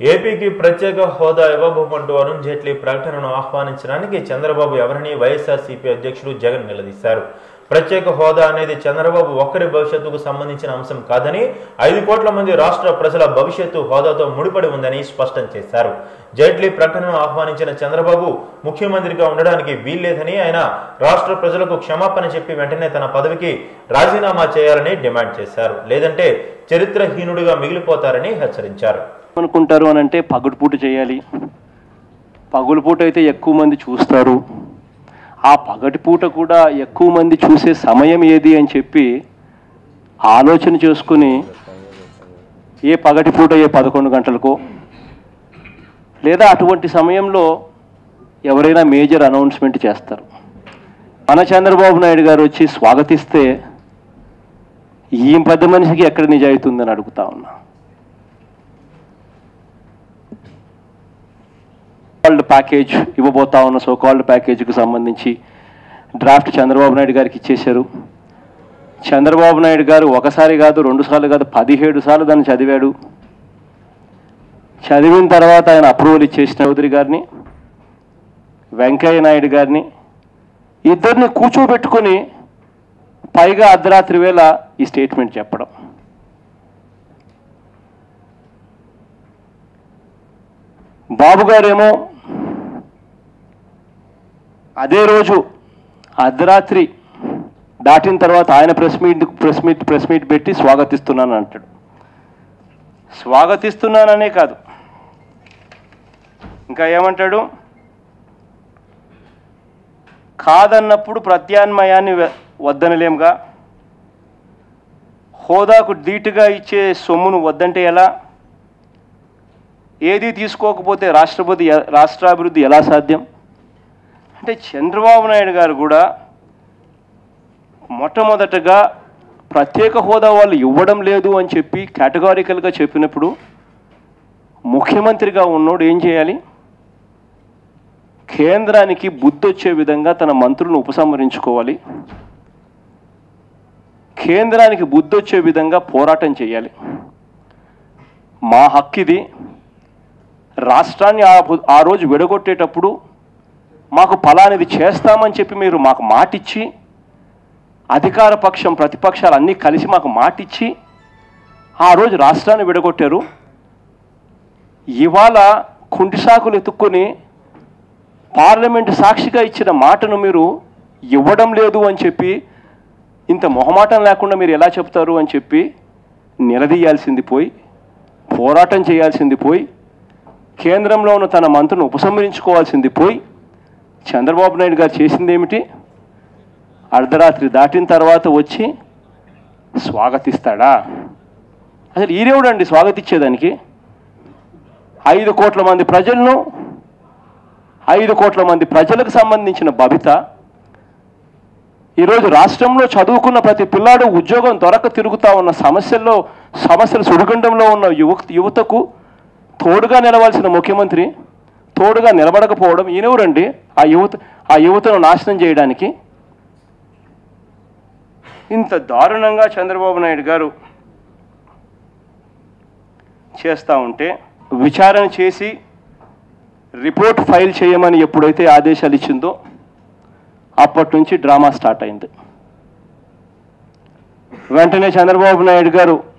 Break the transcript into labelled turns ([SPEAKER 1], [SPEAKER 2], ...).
[SPEAKER 1] ఏపీకి ప్రత్యేక హోదా ఇవ్వబోమంటూ అరుణ్ జైట్లీ ప్రకటనను ఆహ్వానించడానికి చంద్రబాబు ఎవరిని వైఎస్ఆర్సీపీ అధ్యక్షుడు జగన్ నిలదీశారు ప్రత్యేక హోదా అనేది చంద్రబాబు ఒక్కరి భవిష్యత్తుకు సంబంధించిన అంశం కాదని ఐదు కోట్ల మంది రాష్ట్ర ప్రజల భవిష్యత్తు హోదాతో ముడిపడి ఉందని స్పష్టం చేశారు జైట్లీ ప్రకటనను ఆహ్వానించిన చంద్రబాబు ముఖ్యమంత్రిగా ఉండడానికి వీల్లేదని ఆయన రాష్ట్ర ప్రజలకు క్షమాపణ చెప్పి వెంటనే తన పదవికి రాజీనామా చేయాలని డిమాండ్ చేశారు లేదంటే చరిత్రహీనుడిగా మిగిలిపోతారని హెచ్చరించారు
[SPEAKER 2] అనుకుంటారు అని అంటే పగటిపూట చేయాలి పగులుపూట అయితే ఎక్కువ మంది చూస్తారు ఆ పగటిపూట కూడా ఎక్కువ మంది చూసే సమయం ఏది అని చెప్పి ఆలోచన చేసుకుని ఏ పగటిపూట ఏ పదకొండు గంటలకో లేదా అటువంటి సమయంలో ఎవరైనా మేజర్ అనౌన్స్మెంట్ చేస్తారు మన చంద్రబాబు నాయుడు గారు వచ్చి స్వాగతిస్తే ఈ పెద్ద మనిషికి ఎక్కడ నిజాయితీ ఉందని అడుగుతా ఉన్నా కాల్డ్ ప్యాకేజ్ ఇవ్వబోతా ఉన్న సో కాల్డ్ ప్యాకేజీకి సంబంధించి డ్రాఫ్ట్ చంద్రబాబు నాయుడు గారికి ఇచ్చేశారు చంద్రబాబు నాయుడు గారు ఒకసారి కాదు రెండు సార్లు కాదు పదిహేడు సార్లు దాన్ని చదివాడు చదివిన తర్వాత ఆయన అప్రూవల్ ఇచ్చేసిన చౌదరి గారిని వెంకయ్య నాయుడు గారిని ఇద్దరిని కూర్చోబెట్టుకొని పైగా అర్ధరాత్రి వేళ ఈ స్టేట్మెంట్ చెప్పడం బాబు గారేమో అదే రోజు అర్ధరాత్రి దాటిన తర్వాత ఆయన press meet press meet press meet పెట్టి స్వాగతిస్తున్నాను అంటాడు స్వాగతిస్తున్నాననే కాదు ఇంకా ఏమంటాడు కాదన్నప్పుడు ప్రత్యామ్నాయాన్ని వె- వద్దనలేముగా హోదాకు ధీటుగా ఇచ్చే సొమ్మును వద్దంటే ఎలా ఏది తీసుకోకపోతే రాష్ట్రపతి ఎ- రాష్ట్రాభివృద్ధి ఎలా సాధ్యం అంటే చంద్రబాబు నాయుడు గారు కూడా మొట్టమొదటగా ప్రత్యేక హోదా వాళ్ళు ఇవ్వడం లేదు అని చెప్పి కేటగారికల్గా చెప్పినప్పుడు ముఖ్యమంత్రిగా ఉన్నోడు ఏం చేయాలి కేంద్రానికి బుద్ధి వచ్చే విధంగా తన మంత్రులను ఉపసంహరించుకోవాలి కేంద్రానికి బుద్ధి వచ్చే విధంగా పోరాటం చేయాలి మా హక్కు ఇది రాష్ట్రాన్ని ఆ బు- ఆ రోజు విడగొట్టేటప్పుడు మాకు ఫలానిది చేస్తామని చెప్పి మీరు మాకు మాటిచ్చి అధికార పక్షం ప్రతిపక్షాలు అన్నీ కలిసి మాకు మాటిచ్చి ఆ రోజు రాష్ట్రాన్ని విడగొట్టారు ఇవాళ కుంటిసాకులు ఎత్తుక్కొని పార్లమెంటు సాక్షిగా ఇచ్చిన మాటను మీరు ఇవ్వడం లేదు అని చెప్పి ఇంత మొహమాటం లేకుండా మీరు ఎలా చెప్తారు అని చెప్పి నిలదీయాల్సింది పోయి పోరాటం చేయాల్సింది పోయి కేంద్రంలో ఉన్న తన మంత్రులను ఉపసంహరించుకోవాల్సింది పోయి చంద్రబాబు నాయుడు గారు చేసింది ఏమిటి అర్ధరాత్రి దాటిన తర్వాత వచ్చి స్వాగతిస్తాడా అసలు ఈరేవుడండి స్వాగతించేదానికి ఐదు కోట్ల మంది ప్రజలను ఐదు కోట్ల మంది ప్రజలకు సంబంధించిన భవిత ఈరోజు రాష్ట్రంలో చదువుకున్న ప్రతి పిల్లాడు ఉద్యోగం దొరక తిరుగుతా ఉన్న సమస్యల్లో సమస్యల సుడిగుండంలో ఉన్న యువ యువతకు తోడుగా నిలవాల్సిన ముఖ్యమంత్రి తోడుగా నిలబడకపోవడం ఈయనెవరండి ఆ యువత ఆ యువతను నాశనం చేయడానికి ఇంత దారుణంగా చంద్రబాబు నాయుడు గారు చేస్తూ ఉంటే విచారణ చేసి రిపోర్ట్ ఫైల్ చేయమని ఎప్పుడైతే ఆదేశాలు ఇచ్చిందో అప్పటి నుంచి డ్రామా స్టార్ట్ అయింది వెంటనే చంద్రబాబు నాయుడు గారు